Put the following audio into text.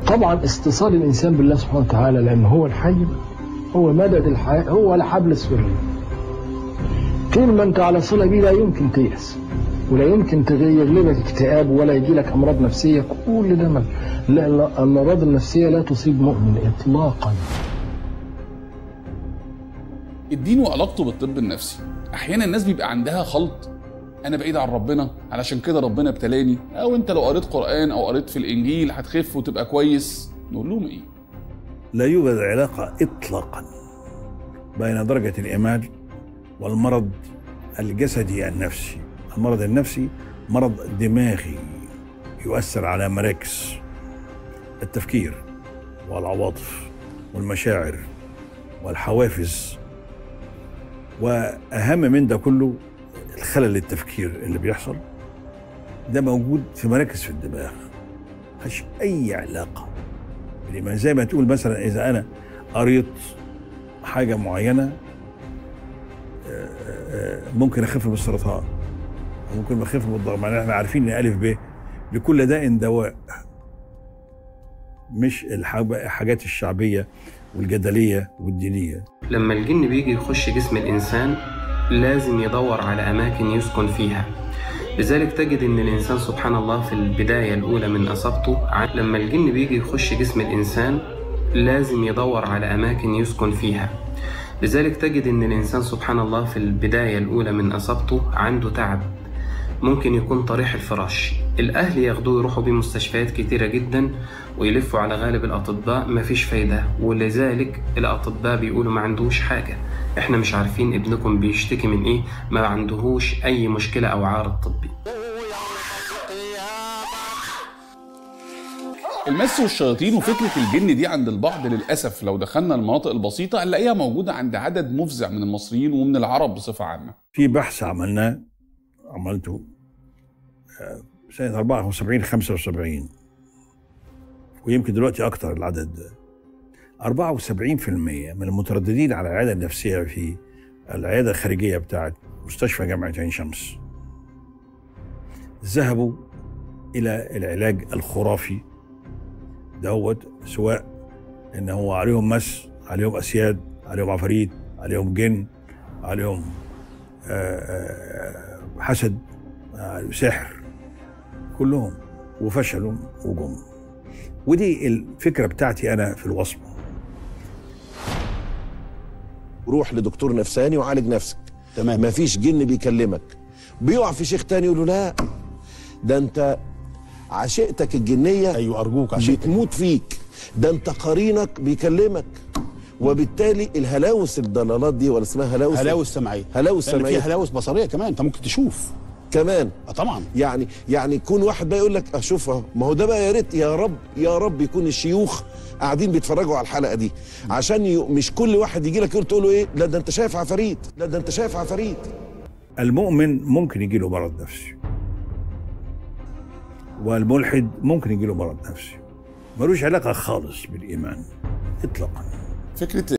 طبعا اتصال الانسان بالله سبحانه وتعالى لان هو الحي هو مدد الحياه هو الحبل السري طول ما انت على صله بيه لا يمكن تيأس ولا يمكن تغلبك اكتئاب ولا يجي لك امراض نفسيه كل ده ما لا لا الامراض النفسيه لا تصيب مؤمن اطلاقا الدين وعلاقته بالطب النفسي احيانا الناس بيبقى عندها خلط انا بعيد عن ربنا علشان كده ربنا ابتلاني او انت لو قريت قران او قريت في الانجيل هتخف وتبقى كويس نقول لهم ايه لا يوجد علاقة إطلاقا بين درجة الإيمان والمرض الجسدي النفسي المرض النفسي مرض دماغي يؤثر على مراكز التفكير والعواطف والمشاعر والحوافز وأهم من ده كله الخلل التفكير اللي بيحصل ده موجود في مراكز في الدماغ ملهاش أي علاقة بالإيمان زي ما تقول مثلا إذا أنا قريت حاجة معينة آه، آه، ممكن أخف من السرطان ممكن أخف من الضغط معناها إحنا عارفين إن ألف ب لكل داء دواء مش الحاج- الحاجات الشعبية والجدلية والدينية لما الجن بيجي يخش جسم الإنسان لازم يدور على أماكن يسكن فيها لذلك تجد إن الإنسان سبحان الله في البداية الأولى من إصابته ع- لما الجن بيجي يخش جسم الإنسان لازم يدور على أماكن يسكن فيها لذلك تجد إن الإنسان سبحان الله في البداية الأولى من إصابته عنده تعب ممكن يكون طريح الفراش الأهل ياخدوه يروحوا بيه مستشفيات كتيرة جدا ويلفوا على غالب الأطباء مفيش فايدة ولذلك الأطباء بيقولوا ما عندهوش حاجة احنا مش عارفين ابنكم بيشتكي من ايه ما عندهوش أي مشكلة أو عارض طبي المس والشياطين وفكره الجن دي عند البعض للاسف لو دخلنا المناطق البسيطه هنلاقيها موجوده عند عدد مفزع من المصريين ومن العرب بصفه عامه في بحث عملناه عملته آه، سنة 74 75 ويمكن دلوقتي أكتر العدد ده 74% من المترددين على العيادة النفسية في العيادة الخارجية بتاعت مستشفى جامعة عين شمس ذهبوا إلى العلاج الخرافي دوت سواء إن هو عليهم مس عليهم أسياد عليهم عفاريت عليهم جن عليهم آه، آه، حسد آه، سحر كلهم وفشلوا وجم ودي الفكره بتاعتي انا في الوصمه روح لدكتور نفساني وعالج نفسك تمام مفيش جن بيكلمك بيقع في شيخ تاني يقول له لا ده انت عشيقتك الجنيه ايوه ارجوك عشان بتموت فيك ده انت قرينك بيكلمك وبالتالي الهلاوس الضلالات دي ولا اسمها هلاوس هلاوس سمعيه هلاوس لان سمعيه في هلاوس بصريه كمان انت ممكن تشوف كمان اه طبعا يعني يعني يكون واحد بقى يقول لك اشوف اهو ما هو ده بقى يا ريت يا رب يا رب يكون الشيوخ قاعدين بيتفرجوا على الحلقه دي عشان ي... مش كل واحد يجي لك يقول تقول له ايه لا ده انت شايف عفاريت لا ده انت شايف عفاريت المؤمن ممكن يجي له مرض نفسي والملحد ممكن يجي له مرض نفسي ملوش علاقه خالص بالايمان اطلاقا فكره